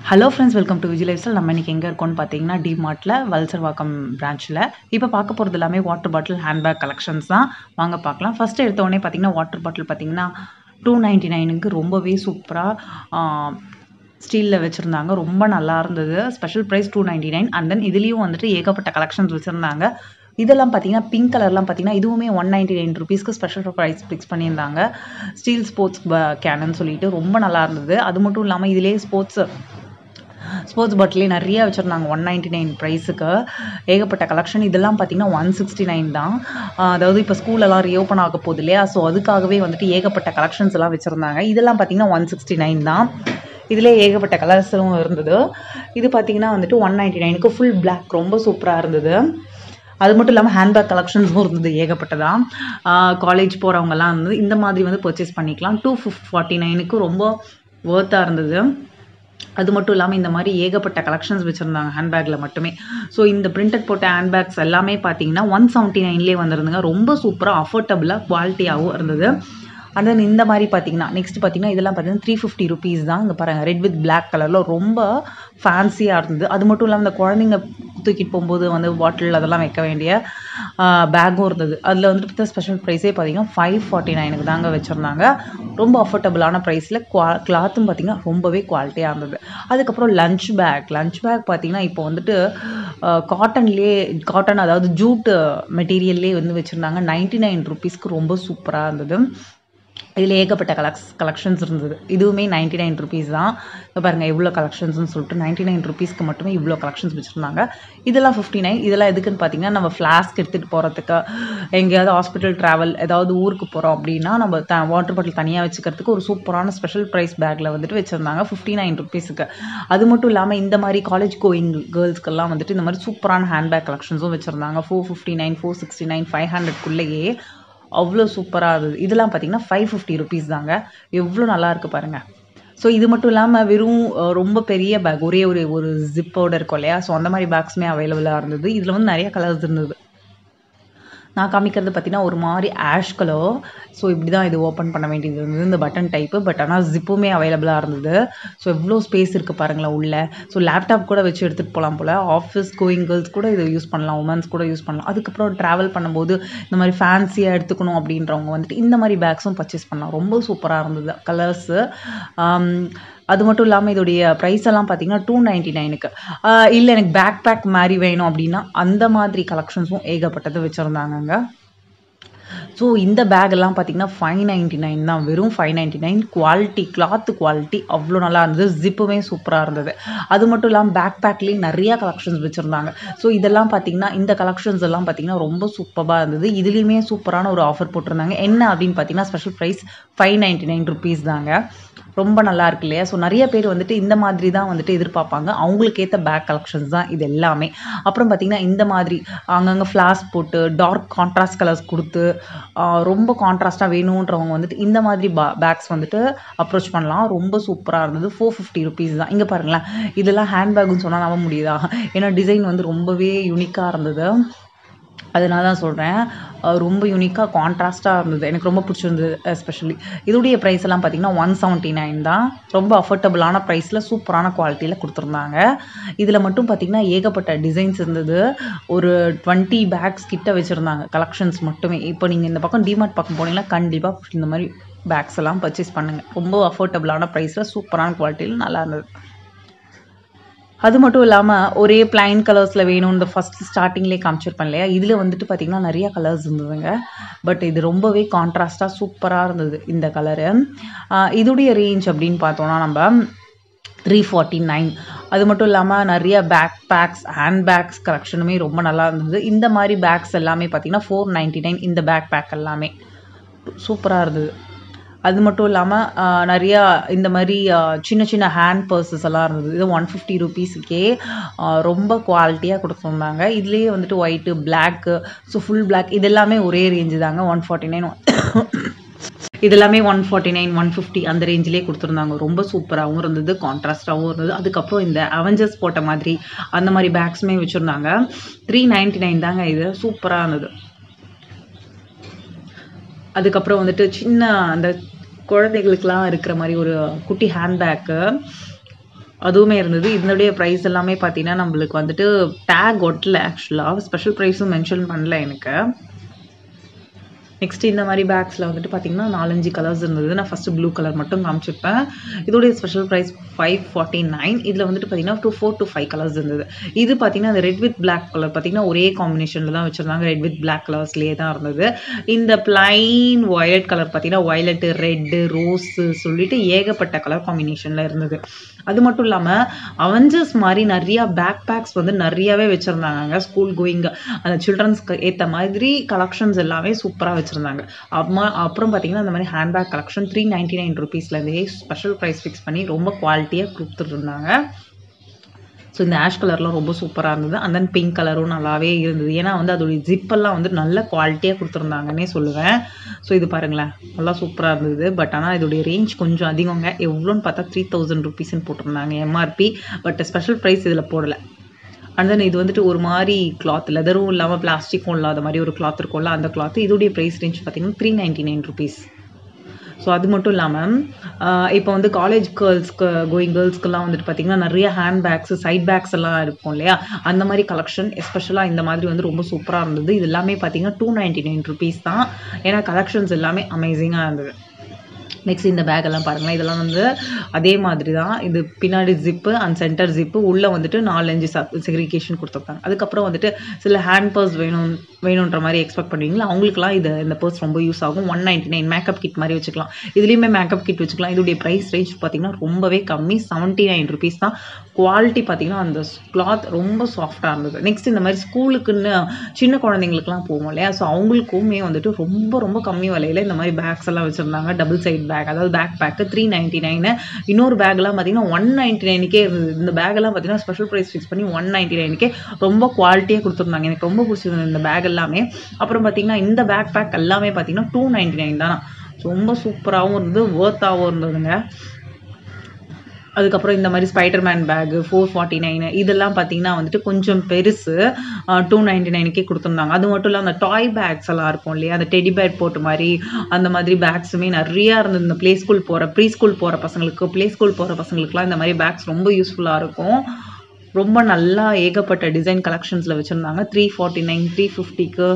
hello friends welcome to Vijay lifestyle நம்ம இன்னைக்கு எங்கே இருக்கோம்னு பார்த்தீங்கன்னா டிமார்ட்டில் வல்சர்வாக்கம் பிரான்ச்சில் இப்போ பார்க்க போகிறது எல்லாமே வாட்டர் பாட்டில் ஹேண்ட்பேக் கலெக்ஷன்ஸ் தான் வாங்க பார்க்கலாம் ஃபஸ்ட்டு எடுத்த உடனே பார்த்தீங்கன்னா வாட்டர் பாட்டில் பார்த்தீங்கன்னா டூ நைன்ட்டி நைனுக்கு ரொம்பவே சூப்பராக ஸ்டீலில் வச்சுருந்தாங்க ரொம்ப நல்லா இருந்தது special price two ninety nine and then இதுலேயும் வந்துட்டு ஏகப்பட்ட கலெக்ஷன்ஸ் வச்சுருந்தாங்க இதெல்லாம் பார்த்தீங்கன்னா பிங்க் கலர்லாம் பார்த்தீங்கன்னா இதுவுமே ஒன் நைன்ட்டி நைன் ருபீஸ்க்கு ஸ்பெஷல் ப்ரைஸ் ஃபிக்ஸ் பண்ணியிருந்தாங்க ஸ்டீல் ஸ்போர்ட்ஸ் கேனன்னு சொல்லிட்டு ரொம்ப நல்லா இருந்தது அது மட்டும் இல்லாமல் இதிலே ஸ்போர்ட்ஸ் ஸ்போர்ட்ஸ் பாட்டிலே நிறைய வச்சுருந்தாங்க ஒன் நைன்ட்டி நைன் ப்ரைஸுக்கு ஏகப்பட்ட கலெக்ஷன் இதெல்லாம் பார்த்தீங்கன்னா ஒன் சிக்ஸ்டி நைன் தான் ஆஹ் அதாவது இப்போ ஸ்கூலெல்லாம் ரீஓப்பன் ஆக போகுது இல்லையா ஸோ அதுக்காகவே வந்துட்டு ஏகப்பட்ட கலெக்ஷன்ஸ் எல்லாம் வச்சுருந்தாங்க இதெல்லாம் பார்த்தீங்கன்னா ஒன் சிக்ஸ்டி நைன் தான் இதிலே ஏகப்பட்ட கலர்ஸும் இருந்தது இது பார்த்தீங்கன்னா வந்துட்டு ஒன் நைன்ட்டி நைனுக்கு ஃபுல் பிளாக் ரொம்ப சூப்பராக இருந்தது அது மட்டும் இல்லாமல் ஹேண்ட்பேக் கலெக்ஷன்ஸும் இருந்தது ஏகப்பட்டதான் காலேஜ் போகிறவங்கலாம் இருந்தது இந்த மாதிரி வந்து பர்ச்சேஸ் பண்ணிக்கலாம் டூ ஃபார்ட்டி நைனுக்கு ரொம்ப ஒர்த்தாக இருந்தது அது மட்டும் இல்லாமல் இந்த மாதிரி ஏகப்பட்ட கலெக்ஷன்ஸ் வச்சுருந்தாங்க ஹேண்ட்பேக்கில் மட்டுமே ஸோ இந்த பிரிண்டட் போட்ட ஹேண்ட்பேக்ஸ் எல்லாமே பார்த்தீங்கன்னா ஒன் செவன்ட்டி நைன்லேயே வந்திருந்துங்க ரொம்ப சூப்பராக அஃபோர்டபுளாக குவாலிட்டியாகவும் இருந்தது அண்ட் தென் இந்த மாதிரி பார்த்தீங்கன்னா நெக்ஸ்ட் பார்த்தீங்கன்னா இதெல்லாம் பார்த்தீங்கன்னா த்ரீ ஃபிஃப்டி ருபீஸ் தான் இங்கே பாருங்கள் ரெட் வித் பிளாக் கலரில் ரொம்ப ஃபேன்சியாக இருந்தது அது மட்டும் இல்லாமல் இந்த குழந்தைங்க தூக்கிட்டு போகும்போது வந்து பாட்டில் அதெல்லாம் வைக்க வேண்டிய பேக்கும் இருந்தது அதில் வந்துட்டு பார்த்தா ஸ்பெஷல் ப்ரைஸே பார்த்தீங்கன்னா ஃபைவ் ஃபார்ட்டி நைனுக்கு தாங்க வச்சுருந்தாங்க ரொம்ப அஃபோர்டபுளான ப்ரைஸில் குவா கிளாத்தும் பார்த்தீங்கன்னா ரொம்பவே குவாலிட்டியாக இருந்தது அதுக்கப்புறம் லஞ்ச் பேக் லஞ்ச் பேக் பார்த்தீங்கன்னா இப்போ வந்துட்டு காட்டன்லேயே காட்டன் அதாவது ஜூட் மெட்டீரியல்லே வந்து வச்சுருந்தாங்க நைன்ட்டி நைன் ருபீஸ்க்கு ரொம்ப சூப்பராக இருந்தது இதில் ஏகப்பட்ட கலெக்ஸ் கலெக்ஷன்ஸ் இருந்தது இதுவுமே நைன்ட்டி நைன் ருபீஸ் தான் இப்போ பாருங்கள் இவ்வளோ கலெக்ஷன்ஸ்னு சொல்லிட்டு நைன்ட்டி நைன் ருபீஸ்க்கு மட்டுமே இவ்வளோ கலெக்ஷன்ஸ் வச்சுருந்தாங்க இதெல்லாம் ஃபிஃப்டி நைன் இதெல்லாம் எதுக்குன்னு பார்த்தீங்கன்னா நம்ம ஃப்ளாஸ்க் எடுத்துகிட்டு போகிறதுக்கு எங்கேயாவது ஹாஸ்பிட்டல் ட்ராவல் ஏதாவது ஊருக்கு போகிறோம் அப்படின்னா நம்ம த வாட்டர் பாட்டில் தனியாக வச்சுக்கிறதுக்கு ஒரு சூப்பரான ஸ்பெஷல் ப்ரைஸ் பேக்கில் வந்துட்டு வச்சுருந்தாங்க ஃபிஃப்டி நைன் ருபீஸுக்கு அது மட்டும் இல்லாமல் இந்த மாதிரி காலேஜ் கோயிங் கேர்ள்ஸ்க்கெல்லாம் வந்துட்டு இந்த மாதிரி சூப்பரான ஹேண்ட்பேக் கலெக்ஷன்ஸும் வச்சுருந்தாங்க four fifty nine four sixty nine five ஹண்ட்ரட்குள்ளேயே அவ்வளோ சூப்பராக இருந்தது இதெல்லாம் பார்த்தீங்கன்னா ஃபைவ் ஃபிஃப்டி ருபீஸ் தாங்க எவ்வளோ நல்லா இருக்குது பாருங்கள் ஸோ இது மட்டும் இல்லாமல் வெறும் அஹ், ரொம்ப பெரிய பேக் ஒரே ஒரு ஒரு ஜிப்போட இருக்கும் இல்லையா ஸோ அந்த மாதிரி பேக்ஸுமே அவைலபிளாக இருந்தது இதில் வந்து நிறைய கலர்ஸ் இருந்தது நான் காமிக்கிறது பார்த்தீங்கன்னா ஒரு மாதிரி ஆஷ் கலர் ஸோ இப்படி தான் இது ஓப்பன் பண்ண வேண்டியது இருந்தது இந்த பட்டன் டைப்பு பட் ஆனால் ஜிப்புமே அவைலபிளாக இருந்தது ஸோ எவ்வளோ ஸ்பேஸ் இருக்குது பாருங்களேன் உள்ள ஸோ லேப்டாப் கூட வச்சு எடுத்துகிட்டு போகலாம் போல் ஆஃபீஸ் கோயிங் கேர்ள்ஸ் கூட இதை யூஸ் பண்ணலாம் உமன்ஸ் கூட யூஸ் பண்ணலாம் அதுக்கப்புறம் ட்ராவல் பண்ணும்போது இந்த மாதிரி ஃபேன்சியாக எடுத்துக்கணும் அப்படின்றவங்க வந்துட்டு இந்த மாதிரி பேக்ஸும் பர்ச்சேஸ் பண்ணலாம் ரொம்ப சூப்பராக இருந்தது கலர்ஸு அது மட்டும் இல்லாமல் இதோடைய ப்ரைஸ் எல்லாம் பார்த்தீங்கன்னா டூ நைன்ட்டி நைனுக்கு இல்லை எனக்கு பேக் பேக் மாதிரி வேணும் அப்படின்னா அந்த மாதிரி கலெக்ஷன்ஸும் ஏகப்பட்டது வச்சுருந்தாங்கங்க ஸோ இந்த பேக் எல்லாம் பார்த்தீங்கன்னா ஃபைவ் நைன்ட்டி நைன் தான் வெறும் five ninety nine quality cloth quality அவ்வளோ நல்லா இருந்தது ஜிப்புமே சூப்பராக இருந்தது அது மட்டும் இல்லாமல் பேக் பேக்லேயும் நிறையா கலெக்ஷன்ஸ் வச்சுருந்தாங்க ஸோ இதெல்லாம் பார்த்தீங்கன்னா இந்த கலெக்ஷன்ஸ் எல்லாம் பார்த்தீங்கன்னா ரொம்ப சூப்பராக இருந்தது இதுலேயுமே சூப்பரான ஒரு ஆஃபர் போட்டிருந்தாங்க என்ன அப்படின்னு பார்த்தீங்கன்னா special price five ninety nine rupees தாங்க ரொம்ப நல்லா இருக்கு இல்லையா ஸோ நிறைய பேர் வந்துட்டு இந்த மாதிரி தான் வந்துட்டு எதிர்பார்ப்பாங்க அவங்களுக்கு ஏற்ற பேக் கலெக்ஷன்ஸ் தான் இது எல்லாமே அப்புறம் பார்த்தீங்கன்னா இந்த மாதிரி அங்கங்கே ஃப்ளாஸ் போட்டு டார்க் கான்ட்ராஸ்ட் கலர்ஸ் கொடுத்து ஆஹ் ரொம்ப கான்ட்ராஸ்ட்டாக வேணுன்றவங்க வந்துட்டு இந்த மாதிரி பா பேக்ஸ் வந்துட்டு அப்ரோச் பண்ணலாம் ரொம்ப சூப்பராக இருந்தது ஃபோர் ஃபிஃப்டி ருபீஸ் தான் இங்கே பாருங்களேன் இதெல்லாம் ஹேண்ட்பேக்குன்னு சொன்னால் நம்ப முடியுதா ஏன்னா டிசைன் வந்து ரொம்பவே யூனிக்காக இருந்தது அதனால தான் சொல்கிறேன் ரொம்ப யூனிக்காக கான்ட்ராஸ்ட்டாக இருந்தது எனக்கு ரொம்ப பிடிச்சிருந்தது எஸ்பெஷலி இதோடைய ப்ரைஸ் எல்லாம் பார்த்தீங்கன்னா ஒன் செவன்ட்டி நைன் தான் ரொம்ப அஃபோர்டபுளான ப்ரைஸில் சூப்பரான குவாலிட்டியில் கொடுத்துருந்தாங்க இதில் மட்டும் பார்த்தீங்கன்னா ஏகப்பட்ட டிசைன்ஸ் இருந்தது ஒரு டுவெண்ட்டி பேக்ஸ் கிட்ட வச்சுருந்தாங்க கலெக்ஷன்ஸ் மட்டுமே இப்போ நீங்கள் இந்த பக்கம் டிமார்ட் பக்கம் போனீங்கன்னா கண்டிப்பாக இந்த மாதிரி பேக்ஸ் எல்லாம் பர்ச்சேஸ் பண்ணுங்கள் ரொம்ப அஃபோர்டபுளான ப்ரைஸில் சூப்பரான குவாலிட்டியில் நல்லா இருந்தது அது மட்டும் இல்லாமல் ஒரே பிளைன் கலர்ஸில் வேணும் இந்த ஃபஸ்ட் ஸ்டார்டிங்லேயே காமிச்சிருப்பேன் இல்லையா இதில் வந்துட்டு பார்த்திங்கன்னா நிறைய கலர்ஸ் இருந்ததுங்க பட் இது ரொம்பவே கான்ட்ராஸ்ட்டாக சூப்பராக இருந்தது இந்த கலரு இதோடைய ரேஞ்ச் அப்படின்னு பார்த்தோன்னா நம்ம த்ரீ ஃபார்ட்டி நைன் அது மட்டும் இல்லாமல் நிறைய பேக் பேக்ஸ் ஹேண்ட் பேக்ஸ் கலெக்ஷனுமே ரொம்ப நல்லா இருந்தது இந்த மாதிரி பேக்ஸ் எல்லாமே பார்த்தீங்கன்னா ஃபோர் நைன்ட்டி நைன் இந்த பேக் பேக் எல்லாமே சூப்பராக இருந்தது அது மட்டும் இல்லாமல் நிறையா இந்த மாதிரி ஆஹ் சின்ன சின்ன ஹேண்ட் பர்சஸ் எல்லாம் இருந்தது இது ஒன் ஃபிஃப்டி ருபீஸுக்கே ரொம்ப குவாலிட்டியாக கொடுத்துருந்தாங்க இதுலேயே வந்துட்டு white black so full black இது எல்லாமே ஒரே ரேஞ்சு தாங்க ஒன் ஃபார்ட்டி நைன் இதெல்லாமே one forty nine one fifty அந்த ரேஞ்சிலே கொடுத்துருந்தாங்க ரொம்ப சூப்பராகவும் இருந்தது கான்ட்ராஸ்டாகவும் இருந்தது அதுக்கப்புறம் இந்த அவெஞ்சர்ஸ் போட்ட மாதிரி அந்த மாதிரி பேக்ஸுமே வச்சுருந்தாங்க த்ரீ நைன்ட்டி நைன் தாங்க இது சூப்பராக இருந்தது அதுக்கப்புறம் வந்துட்டு சின்ன அந்த குழந்தைகளுக்கெல்லாம் இருக்கிற மாதிரி ஒரு குட்டி ஹேண்ட்பேக்கு அதுவுமே இருந்தது இதனுடைய ப்ரைஸ் எல்லாமே பார்த்தீங்கன்னா நம்மளுக்கு வந்துட்டு டேக் ஒட்டல ஆக்சுவலாக ஸ்பெஷல் ப்ரைஸும் மென்ஷன் பண்ணல எனக்கு நெக்ஸ்ட் இந்த மாதிரி பேக்ஸில் வந்துட்டு பார்த்தீங்கன்னா நாலஞ்சு கலர்ஸ் இருந்தது நான் ஃபஸ்ட்டு ப்ளூ கலர் மட்டும் காமிச்சிருப்பேன் இதோடைய special price five forty nine இதில் வந்துட்டு பார்த்தீங்கன்னா two four to five colours இருந்தது இது பார்த்தீங்கன்னா அந்த ரெட் வித் பிளாக் கலர் பார்த்தீங்கன்னா ஒரே காம்பினேஷனில் தான் வச்சுருந்தாங்க ரெட் வித் பிளாக் கலர்ஸ்லேயே தான் இருந்தது இந்த பிளைன் வயலட் கலர் பார்த்தீங்கன்னா வயலட்டு ரெட்டு ரோஸு சொல்லிட்டு ஏகப்பட்ட கலர் காம்பினேஷனில் இருந்தது அது மட்டும் இல்லாமல் அவெஞ்சர்ஸ் மாதிரி நிறையா பேக் பேக்ஸ் வந்து நிறையாவே வச்சுருந்தாங்க ஸ்கூல் கோயிங் அந்த சில்ட்ரன்ஸ்க்கு ஏற்ற மாதிரி கலெக்ஷன்ஸ் எல்லாமே சூப்பராக வச்சுருந்தாங்க அம்மா அப்புறம் பார்த்தீங்கன்னா அந்த மாதிரி handbag collection three ninety nine ருபீஸ்லேருந்தே ஸ்பெஷல் ப்ரைஸ் ஃபிக்ஸ் பண்ணி ரொம்ப குவாலிட்டியாக கொடுத்துட்ருந்தாங்க ஸோ இந்த ஆஷ் கலர்லாம் ரொம்ப சூப்பராக இருந்தது அண்ட் தென் பிங்க் கலரும் நல்லாவே இருந்தது ஏன்னா வந்து அதோடைய ஜிப்பெல்லாம் வந்து நல்ல குவாலிட்டியாக கொடுத்துருந்தாங்கன்னே சொல்லுவேன் ஸோ இது பாருங்களேன் நல்லா சூப்பராக இருந்தது பட் ஆனால் இதோடைய ரேஞ்ச் கொஞ்சம் அதிகங்க எவ்வளோன்னு பார்த்தா த்ரீ தௌசண்ட் ருபீஸ்ன்னு போட்டிருந்தாங்க எம்ஆர்பி பட் ஸ்பெஷல் ப்ரைஸ் இதில் போடலை அண்ட் தென் இது வந்துட்டு ஒரு மாதிரி கிளாத் லெதரும் இல்லாமல் பிளாஸ்டிக்கும் இல்லாத மாதிரி ஒரு கிளாத் இருக்கும்ல அந்த கிளாத் இதோடைய ப்ரைஸ் ரேஞ்ச் பார்த்தீங்கன்னா three ninety nine rupees so அது மட்டும் இல்லாமல் இப்போ வந்து காலேஜ் கேர்ள்ஸ்க்கு கோயிங் கேர்ள்ஸ்க்கெல்லாம் வந்துட்டு பார்த்தீங்கன்னா நிறைய ஹேண்ட் பேக்ஸ் சைட் பேக்ஸ் எல்லாம் இருக்கும் இல்லையா அந்த மாதிரி கலெக்ஷன் எஸ்பெஷலாக இந்த மாதிரி வந்து ரொம்ப சூப்பராக இருந்தது இது எல்லாமே பார்த்தீங்கன்னா டூ நைன்டி நைன் ருபீஸ் தான் ஏன்னா கலெக்ஷன்ஸ் எல்லாமே அமேசிங்காக இருந்தது நெக்ஸ்ட் இந்த பேக் எல்லாம் பாருங்களேன் இதெல்லாம் வந்து அதே மாதிரி தான் இது பின்னாடி ஜிப்பு அண்ட் சென்டர் ஜிப்பு உள்ளே வந்துட்டு நாலஞ்சு செக்ரிகேஷன் கொடுத்துருக்காங்க அதுக்கப்புறம் வந்துட்டு சில ஹேண்ட் பர்ஸ் வேணும் வேணுன்ற மாதிரி எக்ஸ்பெக்ட் பண்ணுவீங்களா அவங்களுக்குலாம் இது இந்த பர்ஸ் ரொம்ப யூஸ் ஆகும் one ninety nine makeup kit மாதிரி வச்சுக்கலாம் இதுலேயுமே மேக்கப் கிட் வச்சுக்கலாம் இதோடைய ப்ரைஸ் ரேஞ்ச் பார்த்தீங்கன்னா ரொம்பவே கம்மி செவன்ட்டி நைன் ருபீஸ் தான் குவாலிட்டி பார்த்தீங்கன்னா அந்த கிளாத் ரொம்ப சாஃப்டாக இருந்தது நெக்ஸ்ட் இந்த மாதிரி ஸ்கூலுக்குன்னு சின்ன குழந்தைங்களுக்குலாம் போவோம் இல்லையா ஸோ அவங்களுக்குமே வந்துட்டு ரொம்ப ரொம்ப கம்மி விலையில் இந்த மாதிரி பேக்ஸ் எல்லாம் வச்சுருந்தாங்க டபுள் சைட் பேக் அதாவது bag bag three ninety nine இன்னொரு பேக்லாம் பார்த்தீங்கன்னா ஒன் நைன்ட்டி நைனுக்கே இருந்தது இந்த பேக்கெல்லாம் பார்த்தீங்கன்னா ஸ்பெஷல் ப்ரைஸ் ஃபிக்ஸ் பண்ணி ஒன் நைன்ட்டி நைனுக்கே ரொம்ப குவாலிட்டியாக கொடுத்துருந்தாங்க எனக்கு ரொம்ப பிடிச்சிருந்தது இந்த பேக் எல்லாமே அப்புறம் பார்த்தீங்கன்னா இந்த பேக் பேக் எல்லாமே பார்த்தீங்கன்னா டூ நைன்ட்டி நைன் தானா ரொம்ப சூப்பராகவும் இருந்தது ஒர்த்தாகவும் இருந்ததுங்க அதுக்கப்புறம் இந்த மாதிரி Spider Man bag four forty nine இதெல்லாம் பார்த்தீங்கன்னா வந்துட்டு கொஞ்சம் பெருசு டூ நைன்டி நைனுக்கே கொடுத்துருந்தாங்க அது மட்டும் இல்லை அந்த டாய் பேக்ஸ் எல்லாம் இருக்கும் இல்லையா அந்த டெடி பேட் போட்ட மாதிரி அந்த மாதிரி பேக்ஸுமே நிறையா இருந்தது இந்த ப்ளே ஸ்கூல் போகிற ப்ரீ ஸ்கூல் போகிற பசங்களுக்கு ப்ளே ஸ்கூல் போகிற பசங்களுக்குலாம் இந்த மாதிரி பேக்ஸ் ரொம்ப யூஸ்ஃபுல்லாக இருக்கும் ரொம்ப நல்லா ஏகப்பட்ட டிசைன் கலெக்ஷன்ஸில் வச்சுருந்தாங்க த்ரீ ஃபார்ட்டி நைன் த்ரீ ஃபிஃப்டிக்கு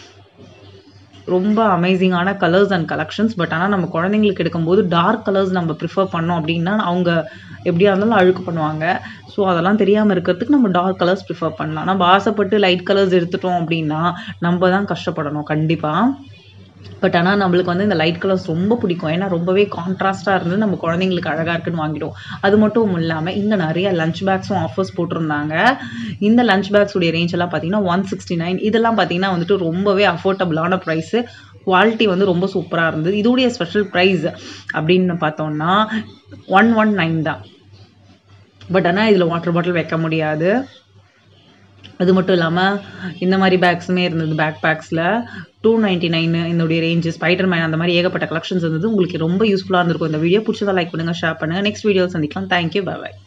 ரொம்ப அமேசிங்கான கலர்ஸ் அண்ட் கலெக்ஷன்ஸ் பட் ஆனால் நம்ம குழந்தைங்களுக்கு எடுக்கும்போது டார்க் கலர்ஸ் நம்ம ப்ரிஃபர் பண்ணோம் அப்படின்னா அவங்க எப்படியா இருந்தாலும் அழுக்கு பண்ணுவாங்க ஸோ அதெல்லாம் தெரியாமல் இருக்கிறதுக்கு நம்ம டார்க் கலர்ஸ் ப்ரிஃபர் பண்ணலாம் நம்ம ஆசைப்பட்டு லைட் கலர்ஸ் எடுத்துட்டோம் அப்படின்னா நம்ம தான் கஷ்டப்படணும் கண்டிப்பாக பட் ஆனால் நம்மளுக்கு வந்து இந்த லைட் கலர்ஸ் ரொம்ப பிடிக்கும் ஏன்னா ரொம்பவே கான்ட்ராஸ்ட்டாக இருந்து நம்ம குழந்தைங்களுக்கு அழகாக இருக்குன்னு வாங்கிடுவோம் அது மட்டும் இல்லாமல் இங்கே நிறைய லஞ்ச் பேக்ஸும் ஆஃபர்ஸ் போட்டிருந்தாங்க இந்த லஞ்ச் பேக்ஸுடைய ரேஞ்ச் எல்லாம் பார்த்தீங்கன்னா ஒன் சிக்ஸ்டி நைன் இதெல்லாம் பார்த்தீங்கன்னா வந்துட்டு ரொம்பவே அஃபோர்டபுளான ப்ரைஸு குவாலிட்டி வந்து ரொம்ப சூப்பராக இருந்தது இதோடைய ஸ்பெஷல் ப்ரைஸ் அப்படின்னு பார்த்தோம்னா ஒன் ஒன் நைன் தான் பட் ஆனால் இதில் வாட்டர் பாட்டில் வைக்க முடியாது அது மட்டும் இல்லாமல் இந்த மாதிரி பேக்ஸுமே இருந்தது பேக் பேக்ஸில் டூ நைன்ட்டி நைன் என்னுடைய ரேஞ்சு ஸ்பைடர் மேன் அந்த மாதிரி ஏகப்பட்ட கலெக்ஷன்ஸ் இருந்தது உங்களுக்கு ரொம்ப யூஸ்ஃபுல்லாக இருந்திருக்கும் இந்த வீடியோ பிடிச்சதா லைக் பண்ணுங்கள் ஷேர் பண்ணுங்கள் நெக்ஸ்ட் வீடியோ சந்திக்கலாம் தேங்க்யூ பை பை